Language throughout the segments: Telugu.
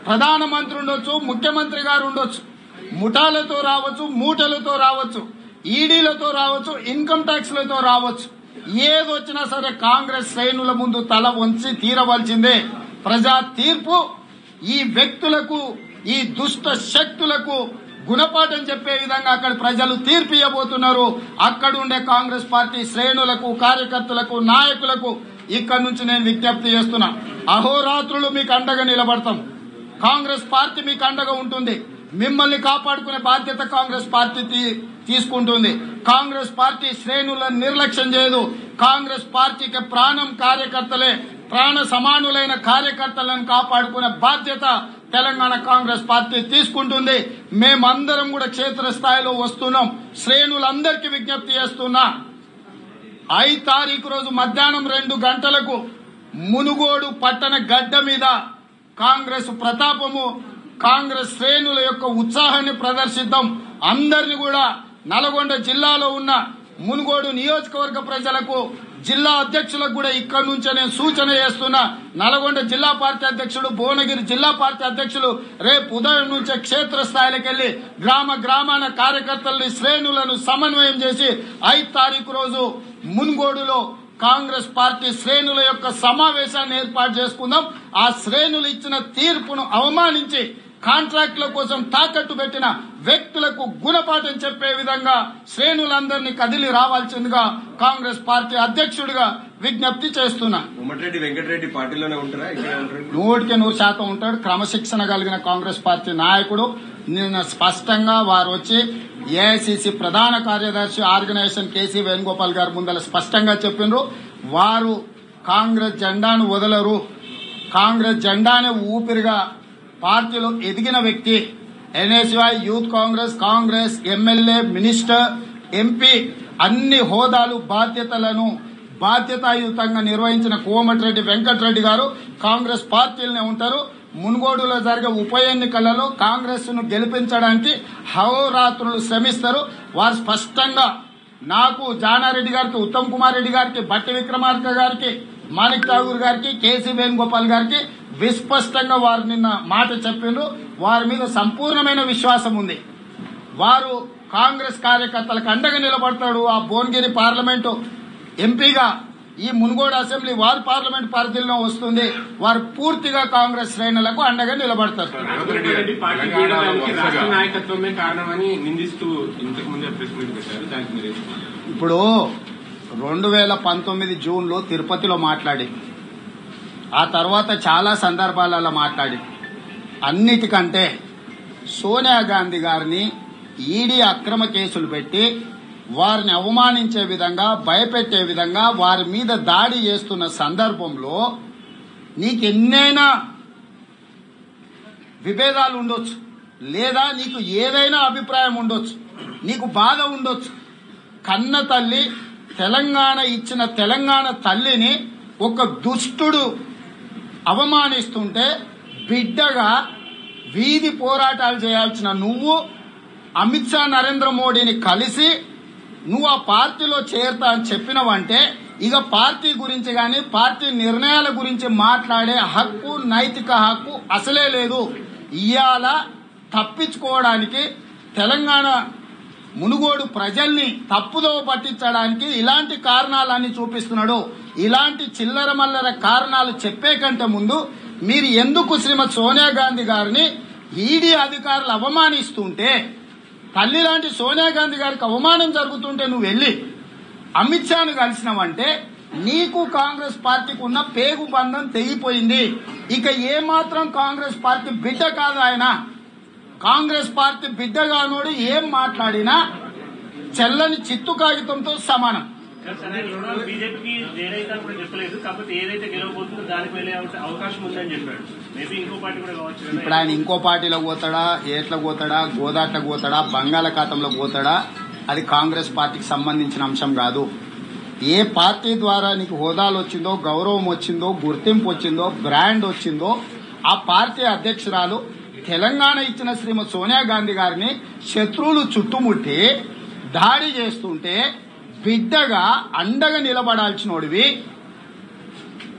ప్రధానమంత్రి ఉండొచ్చు ముఖ్యమంత్రి గారు ఉండొచ్చు ముఠాలతో రావచ్చు మూటలతో రావచ్చు ఈడీలతో రావచ్చు ఇన్కమ్ ట్యాక్స్లతో రావచ్చు ఏదొచ్చినా సరే కాంగ్రెస్ శ్రేణుల ముందు తల వంచి తీరవలసిందే ప్రజా తీర్పు ఈ వ్యక్తులకు ఈ దుష్ట శక్తులకు గుణపాఠం చెప్పే విధంగా అక్కడ ప్రజలు తీర్పు ఇవ్వబోతున్నారు అక్కడ ఉండే కాంగ్రెస్ పార్టీ శ్రేణులకు కార్యకర్తలకు నాయకులకు ఇక్కడ నుంచి నేను విజ్ఞప్తి చేస్తున్నా అహోరాత్రులు మీకు అండగా నిలబడతాం కాంగ్రెస్ పార్టీ మీకు అండగా ఉంటుంది మిమ్మల్ని కాపాడుకునే బాధ్యత కాంగ్రెస్ పార్టీ తీ- తీసుకుంటుంది కాంగ్రెస్ పార్టీ శ్రేణులను నిర్లక్ష్యం చేయదు కాంగ్రెస్ పార్టీకి ప్రాణం కార్యకర్తలే ప్రాణ సమానులైన కార్యకర్తలను కాపాడుకునే బాధ్యత తెలంగాణ కాంగ్రెస్ పార్టీ తీసుకుంటుంది మేమందరం కూడా క్షేత్రస్థాయిలో వస్తున్నాం శ్రేణులందరికీ విజ్ఞప్తి చేస్తున్నా ఐదు తారీఖు రోజు మధ్యాహ్నం రెండు గంటలకు మునుగోడు పట్టణ గడ్డ మీద కాంగ్రెస్ ప్రతాపము కాంగ్రెస్ శ్రేణుల యొక్క ఉత్సాహాన్ని ప్రదర్శిద్దాం అందరిని కూడా నల్గొండ జిల్లాలో ఉన్న మునుగోడు నియోజకవర్గ ప్రజలకు జిల్లా అధ్యక్షులకు కూడా ఇక్కడి నుంచే నేను సూచన చేస్తున్నా నల్గొండ జిల్లా పార్టీ అధ్యక్షుడు భువనగిరి జిల్లా పార్టీ అధ్యక్షులు రేపు ఉదయం నుంచే క్షేత్ర స్థాయికి వెళ్లి గ్రామ గ్రామాన కార్యకర్తల్ని శ్రేణులను సమన్వయం చేసి ఐదు తారీఖు రోజు మున్గోడులో కాంగ్రెస్ పార్టీ శ్రేణుల యొక్క సమావేశాన్ని ఏర్పాటు చేసుకుందాం ఆ శ్రేణులు ఇచ్చిన తీర్పును అవమానించి కాంట్రాక్టుల కోసం తాకట్టు పెట్టిన వ్యక్తులకు గుణపాఠం చెప్పే విధంగా శ్రేణులందరినీ కదిలి రావాల్సిందిగా కాంగ్రెస్ పార్టీ అధ్యక్షుడిగా విజ్ఞప్తి చేస్తున్నా ఉమ్మటిరెడ్డి వెంకటరెడ్డి పార్టీలోనే ఉంటారా ఇక్కడే ఉంటారు నూటికి నూరు శాతం ఉంటాడు క్రమశిక్షణ కలిగిన కాంగ్రెస్ పార్టీ నాయకుడు నిన్న స్పష్టంగా వారు వచ్చి ఏఐసిసి ప్రధాన కార్యదర్శి ఆర్గనైజేషన్ కేసీ వేణుగోపాల్ గారు ముందర స్పష్టంగా చెప్పిండ్రు వారు కాంగ్రెస్ జెండాను వదలరు కాంగ్రెస్ జెండానే ఊపిరిగా పార్టీలో ఎదిగిన వ్యక్తి NSUI youth Congress Congress MLA minister MP అన్ని హోదాలు బాధ్యతలను బాధ్యతాయుతంగా నిర్వహించిన కోమటిరెడ్డి వెంకటరెడ్డి గారు కాంగ్రెస్ పార్టీలనే ఉంటారు మున్గోడులో జరిగే ఉప ఎన్నికలలో కాంగ్రెస్ ను గెలిపించడానికి హోరాత్రులు శ్రమిస్తారు వారు స్పష్టంగా నాకు జానారెడ్డి గారికి ఉత్తమ్ కుమార్ రెడ్డి గారికి బట్టి విక్రమార్క గారికి మాణిక్ ఠాగూర్ గారికి కేసీ వేణుగోపాల్ గారికి విస్పష్టంగా వారు నిన్న మాట చెప్పిండ్రు వారి మీద సంపూర్ణమైన విశ్వాసం ఉంది వారు కాంగ్రెస్ కార్యకర్తలకు అండగా నిలబడతాడు ఆ భువనగిరి పార్లమెంటు ఎంపీగా ఈ మునుగోడు అసెంబ్లీ వారి పార్లమెంట్ పరిధిలో వస్తుంది వారు పూర్తిగా కాంగ్రెస్ శ్రేణులకు అండగా నిలబడతారు రెడ్డి పార్టీ వీడడానికి రాష్ట్ర నాయకత్వమే కారణమని నిందిస్తూ ఇంతకు ముందే ప్రెస్ మీట్ పెట్టారు దానికి మీరు ఏం చెప్తారు? ఇప్పుడు రెండు వేల పంతొమ్మిది జూన్లో తిరుపతిలో మాట్లాడి ఆ తర్వాత చాలా సందర్భాలలో మాట్లాడి అన్నిటికంటే సోనియా గాంధీ గారిని ఈడీ అక్రమ కేసులు పెట్టి వారిని అవమానించే విధంగా భయపెట్టే విధంగా వారి మీద దాడి చేస్తున్న సందర్భంలో నీకు ఎన్నైనా విభేదాలు ఉండొచ్చు లేదా నీకు ఏదైనా అభిప్రాయం ఉండొచ్చు నీకు బాధ ఉండొచ్చు కన్న తల్లి తెలంగాణ ఇచ్చిన తెలంగాణ తల్లిని ఒక దుష్టుడు అవమానిస్తుంటే బిడ్డగా వీధి పోరాటాలు చేయాల్సిన నువ్వు అమిత్ షా నరేంద్ర మోడీని కలిసి నువ్వు ఆ పార్టీలో చేరతా అని చెప్పినవంటే ఇక పార్టీ గురించి కానీ పార్టీ నిర్ణయాల గురించి మాట్లాడే హక్కు నైతిక హక్కు అసలే లేదు ఇవాళ తప్పించుకోవడానికి తెలంగాణ మునుగోడు ప్రజల్ని తప్పుదోవ పట్టించడానికి ఇలాంటి కారణాలన్నీ చూపిస్తున్నాడు ఇలాంటి చిల్లర మల్లర కారణాలు చెప్పే కంటే ముందు మీరు ఎందుకు శ్రీమతి సోనియా గాంధీ గారిని ఈడీ అధికారులు అవమానిస్తుంటే తల్లి లాంటి సోనియా గాంధీ గారికి అవమానం జరుగుతుంటే నువ్వు వెళ్ళి అమిత్ షాను కలిసినావంటే నీకు కాంగ్రెస్ పార్టీకి ఉన్న పేగు బంధం తెగిపోయింది ఇక ఏ మాత్రం కాంగ్రెస్ పార్టీ బిడ్డ కాదు ఆయన కాంగ్రెస్ పార్టీ బిడ్డగానోడు ఏం మాట్లాడినా చెల్లని చిత్తు కాగితంతో సమానం బీజేపీకి ఏదైతే కూడా చెప్పలేదు కాకపోతే ఏదైతే గెలవబోతుందో దానికి వెళ్ళే అవకాశం- అవకాశం ఉందని చెప్పాడు మేబీ ఇంకో పార్టీ కూడా కావచ్చు కదా. ఇప్పుడు ఆయన ఇంకో పార్టీలో పోతాడా ఏట్ల పోతాడా గోదాట్ల పోతాడా బంగాళాఖాతంలో పోతాడా అది కాంగ్రెస్ పార్టీకి సంబంధించిన అంశం కాదు ఏ పార్టీ ద్వారా నీకు హోదాలు వచ్చిందో గౌరవం వచ్చిందో గుర్తింపు వచ్చిందో బ్రాండ్ వచ్చిందో ఆ పార్టీ అధ్యక్షురాలు తెలంగాణ ఇచ్చిన శ్రీమతి సోనియా గాంధీ గారిని శత్రువులు చుట్టుముట్టి దాడి చేస్తుంటే బిడ్డగా అండగా నిలబడాల్సినోడివి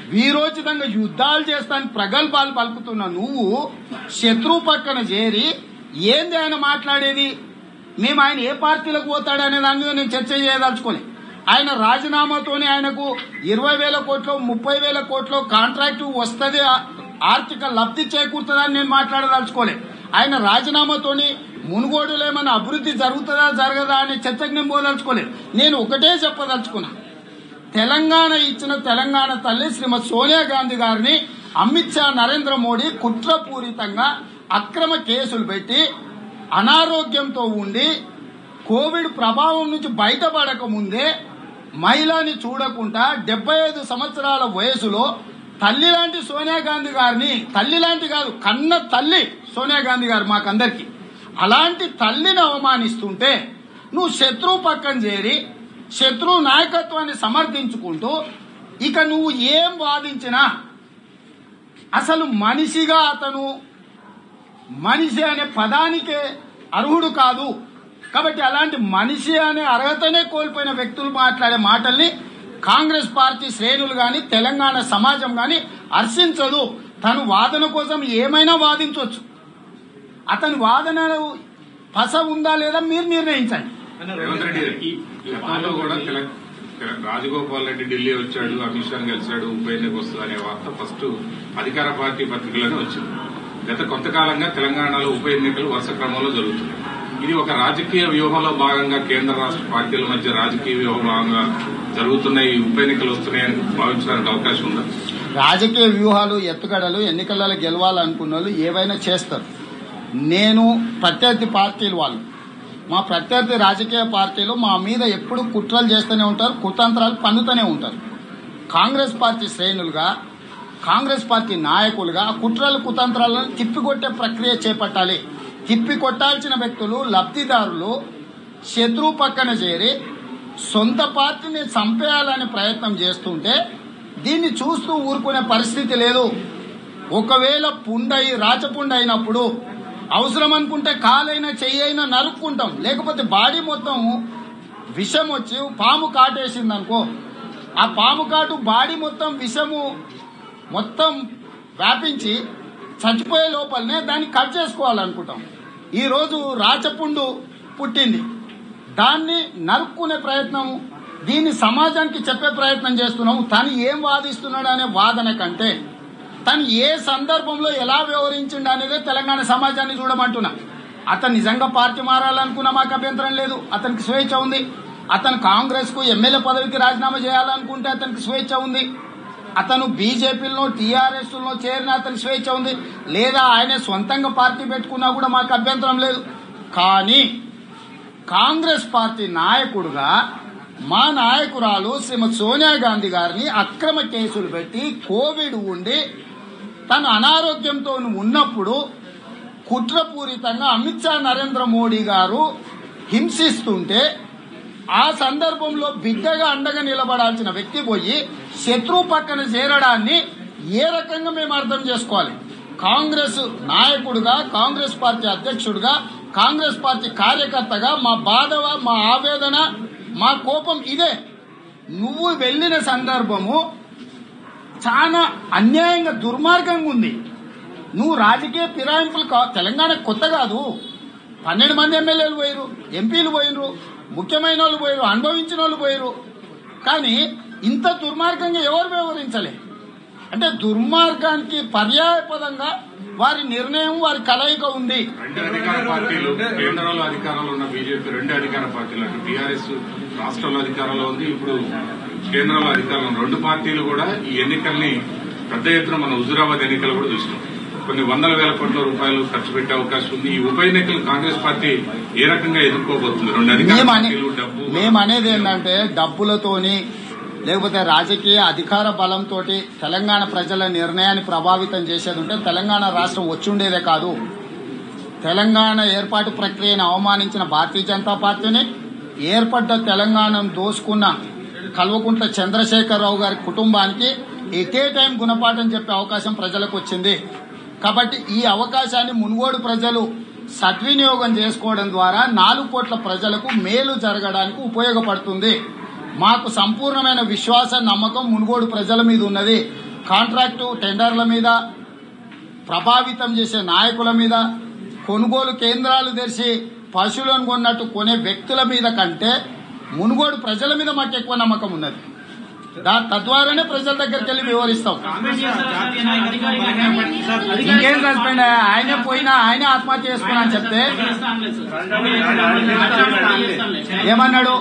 వీరోచితంగా యుద్ధాలు చేస్తాను ప్రగల్భాలు పలుకుతున్న నువ్వు శత్రువు పక్కన చేరి ఏంది ఆయన మాట్లాడేది మేము ఆయన ఏ పార్టీలకు పోతాడు అనే దాని మీద నేను చర్చ చేయదలుచుకోలే ఆయన రాజీనామాతోనే ఆయనకు ఇరవై వేల కోట్లు ముప్పై వేల కోట్లు కాంట్రాక్టు వస్తుంది ఆర్థిక లబ్ధి చేకూరుతుందని నేను మాట్లాడదలుచుకోలే ఆయన రాజీనామాతోని మునుగోడులో ఏమైనా అభివృద్ధి జరుగుతుందా జరగదా అనే చర్చకు నేను పోదలుచుకోలేదు నేను ఒకటే చెప్పదలుచుకున్నా తెలంగాణ ఇచ్చిన తెలంగాణ తల్లి శ్రీమతి సోనియా గాంధీ గారిని అమిత్ షా నరేంద్ర మోడీ కుట్రపూరితంగా అక్రమ కేసులు పెట్టి అనారోగ్యంతో ఉండి కోవిడ్ ప్రభావం నుంచి బయటపడక ముందే మహిళని చూడకుండా డెబ్బై ఐదు సంవత్సరాల వయసులో తల్లి లాంటి సోనియా గాంధీ గారిని తల్లి లాంటి కాదు కన్న తల్లి సోనియా గాంధీ గారు మాకందరికి అలాంటి తల్లిని అవమానిస్తుంటే నువ్వు శత్రువు పక్కన చేరి శత్రువు నాయకత్వాన్ని సమర్థించుకుంటూ ఇక నువ్వు ఏం వాదించినా అసలు మనిషిగా అతను మనిషి అనే పదానికే అర్హుడు కాదు కాబట్టి అలాంటి మనిషి అనే అర్హతనే కోల్పోయిన వ్యక్తులు మాట్లాడే మాటల్ని కాంగ్రెస్ పార్టీ శ్రేణులు గాని తెలంగాణ సమాజం గాని హర్షించదు తను వాదన కోసం ఏమైనా వాదించవచ్చు అతని వాదనలో పస ఉందా లేదా మీరు నిర్ణయించండి రేవంత్ రెడ్డి గారు, ఈ గతంలో కూడా తెల- తెల- రాజగోపాల్ రెడ్డి ఢిల్లీ వచ్చాడు అమిత్ షాని కలిశాడు ఉప ఎన్నిక వస్తుంది అనే వార్త ఫస్ట్ అధికార పార్టీ పత్రికలోనే వచ్చింది గత కొంతకాలంగా తెలంగాణలో ఉప ఎన్నికలు వరుస క్రమంలో జరుగుతున్నాయి ఇది ఒక రాజకీయ వ్యూహంలో భాగంగా కేంద్ర రాష్ట్ర పార్టీల మధ్య రాజకీయ వ్యూహం భాగంగా జరుగుతున్న ఈ ఉప ఎన్నికలు వస్తున్నాయని భావించడానికి అవకాశం ఉందా రాజకీయ వ్యూహాలు ఎత్తుగడలు ఎన్నికలలో గెలవాలనుకున్న వాళ్ళు ఏవైనా చేస్తారు నేను ప్రత్యర్థి పార్టీలు వాళ్ళు మా ప్రత్యర్థి రాజకీయ పార్టీలు మా మీద ఎప్పుడు కుట్రలు చేస్తూనే ఉంటారు కుతంత్రాలు పన్నుతూనే ఉంటారు కాంగ్రెస్ పార్టీ శ్రేణులుగా కాంగ్రెస్ పార్టీ నాయకులుగా ఆ కుట్రలు కుతంత్రాలను తిప్పికొట్టే ప్రక్రియ చేపట్టాలి తిప్పి కొట్టాల్సిన వ్యక్తులు లబ్ధిదారులు శత్రువు పక్కన చేరి సొంత పార్టీని చంపేయాలనే ప్రయత్నం చేస్తుంటే దీన్ని చూస్తూ ఊరుకునే పరిస్థితి లేదు ఒకవేళ పుండయి రాచపుండ అయినప్పుడు అవసరం అనుకుంటే కాలైనా చెయ్యైనా నరుక్కుంటాం లేకపోతే బాడీ మొత్తం విషం వచ్చి పాము కాటేసింది అనుకో ఆ పాము కాటు బాడీ మొత్తం విషము మొత్తం వ్యాపించి చచ్చిపోయే లోపలనే దాన్ని కట్ చేసుకోవాలనుకుంటాం ఈరోజు రాచపుండు పుట్టింది దాన్ని నరుక్కునే ప్రయత్నం దీన్ని సమాజానికి చెప్పే ప్రయత్నం చేస్తున్నాము తను ఏం వాదిస్తున్నాడు అనే వాదన కంటే తను ఏ సందర్భంలో ఎలా వ్యవహరించిండు అనేదే తెలంగాణ సమాజాన్ని చూడమంటున్నా అతను నిజంగా పార్టీ మారాలనుకున్నా మాకు అభ్యంతరం లేదు అతనికి స్వేచ్ఛ ఉంది అతను కాంగ్రెస్ కు ఎమ్మెల్యే పదవికి రాజీనామా చేయాలనుకుంటే అతనికి స్వేచ్ఛ ఉంది అతను బీజేపీలో టీఆర్ఎస్ లో చేరిన అతనికి స్వేచ్ఛ ఉంది లేదా ఆయన సొంతంగా పార్టీ పెట్టుకున్నా కూడా మాకు అభ్యంతరం లేదు కానీ కాంగ్రెస్ పార్టీ నాయకుడుగా మా నాయకురాలు శ్రీమతి సోనియా గాంధీ గారిని అక్రమ కేసులు పెట్టి కోవిడ్ ఉండి తను అనారోగ్యంతో ఉన్నప్పుడు కుట్రపూరితంగా అమిత్ షా నరేంద్ర మోడీ గారు హింసిస్తుంటే ఆ సందర్భంలో బిడ్డగా అండగా నిలబడాల్సిన వ్యక్తి పోయి శత్రువు పక్కన చేరడాన్ని ఏ రకంగా మేము అర్థం చేసుకోవాలి కాంగ్రెస్ నాయకుడుగా కాంగ్రెస్ పార్టీ అధ్యక్షుడిగా కాంగ్రెస్ పార్టీ కార్యకర్తగా మా బాధ మా ఆవేదన మా కోపం ఇదే నువ్వు వెళ్ళిన సందర్భము చాలా అన్యాయంగా దుర్మార్గంగా ఉంది నువ్వు రాజకీయ ఫిరాయింపులు కా- తెలంగాణ కొత్త కాదు పన్నెండు మంది ఎమ్మెల్యేలు పోయిరు ఎంపీలు పోయినరు ముఖ్యమైన వాళ్ళు పోయిరు అనుభవించిన వాళ్ళు పోయిరు కానీ ఇంత దుర్మార్గంగా ఎవరు వ్యవహరించలే అంటే దుర్మార్గానికి పర్యాయ పదంగా వారి నిర్ణయం వారి కలయిక ఉంది రెండు అధికార పార్టీలు కేంద్రంలో అధికారంలో ఉన్న బీజేపీ రెండు అధికార పార్టీలు అటు టీఆర్ఎస్ రాష్ట్రంలో అధికారంలో ఉంది ఇప్పుడు కేంద్రంలో అధికారంలో ఉన్న రెండు పార్టీలు కూడా ఈ ఎన్నికల్ని పెద్ద ఎత్తున మన హుజురాబాద్ ఎన్నికలు కూడా చూసినాం కొన్ని వందల వేల కోట్ల రూపాయలు ఖర్చు పెట్టే అవకాశం ఉంది ఈ ఉప ఎన్నికలు కాంగ్రెస్ పార్టీ ఏ రకంగా ఎదుర్కోబోతుంది రెండు అధికార మేము అనే పార్టీలు డబ్బు మేము అనేది ఏంటంటే డబ్బులతోని లేకపోతే రాజకీయ అధికార బలంతో తెలంగాణ ప్రజల నిర్ణయాన్ని ప్రభావితం చేసేది ఉంటే తెలంగాణ రాష్ట్రం వచ్చుండేదే కాదు తెలంగాణ ఏర్పాటు ప్రక్రియను అవమానించిన భారతీయ జనతా పార్టీని ఏర్పడ్డ తెలంగాణను దోసుకున్న కల్వకుంట్ల చంద్రశేఖరరావు గారి కుటుంబానికి ఎటే టైం గుణపాఠం చెప్పే అవకాశం ప్రజలకు వచ్చింది కాబట్టి ఈ అవకాశాన్ని మునుగోడు ప్రజలు సద్వినియోగం చేసుకోవడం ద్వారా నాలుగు కోట్ల ప్రజలకు మేలు జరగడానికి ఉపయోగపడుతుంది మాకు సంపూర్ణమైన విశ్వాస నమ్మకం మునుగోడు ప్రజల మీద ఉన్నది కాంట్రాక్టు టెండర్ల మీద ప్రభావితం చేసే నాయకుల మీద కొనుగోలు కేంద్రాలు తెరిచి పశువులను కొన్నట్టు కొనే వ్యక్తుల మీద కంటే మునుగోడు ప్రజల మీద మాకు ఎక్కువ నమ్మకం ఉన్నది దా తద్వారానే ప్రజల దగ్గరికి వెళ్ళి వివరిస్తాం ఇంకేం సస్పెండ్ ఆయనే పోయినా ఆయనే ఆత్మహత్య చేసుకున్నా అని చెప్తే ఏమన్నాడు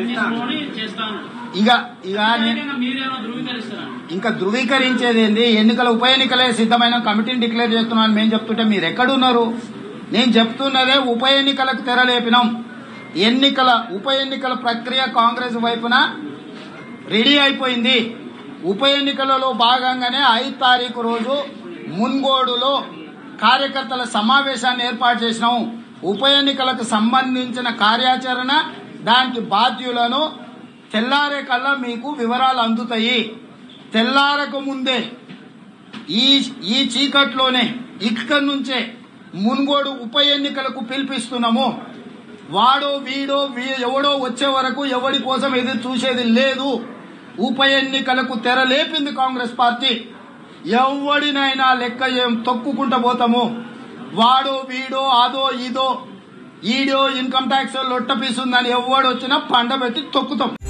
ఇక ఇక నే- మీరేమో ధృవీకరిస్తారా ఇంకా ధృవీకరించేది ఏంది ఎన్నికల ఉప ఎన్నికలే సిద్ధమైన కమిటీని డిక్లేర్ చేస్తున్నాను మేము చెప్తుంటే మీరు ఎక్కడున్నారు నేను చెప్తున్నదే ఉప ఎన్నికలకు తెరలేపినాం ఎన్నికల ఉప ఎన్నికల ప్రక్రియ కాంగ్రెస్ వైపున రెడీ అయిపోయింది ఉప ఎన్నికలలో భాగంగానే ఐదు తారీఖు రోజు మున్గోడులో కార్యకర్తల సమావేశాన్ని ఏర్పాటు చేసినాం ఉప ఎన్నికలకు సంబంధించిన కార్యాచరణ దానికి బాధ్యులను తెల్లారే కల్లా మీకు వివరాలు అందుతాయి తెల్లారకు ముందే ఈ ఈ చీకట్లోనే ఇక్కడి నుంచే మున్గోడు ఉప ఎన్నికలకు పిలిపిస్తున్నాము వాడో వీడో వీ- ఎవడో వచ్చే వరకు ఎవడి కోసం ఎదురు చూసేది లేదు ఉప ఎన్నికలకు తెర లేపింది కాంగ్రెస్ పార్టీ ఎవడినైనా లెక్క ఏం తొక్కుకుంటూ పోతాము వాడో వీడో అదో ఇదో ఈడో ఇన్కమ్ ట్యాక్స్ లొట్టపీసుందని ఎవడు వచ్చినా పండబెట్టి తొక్కుతాం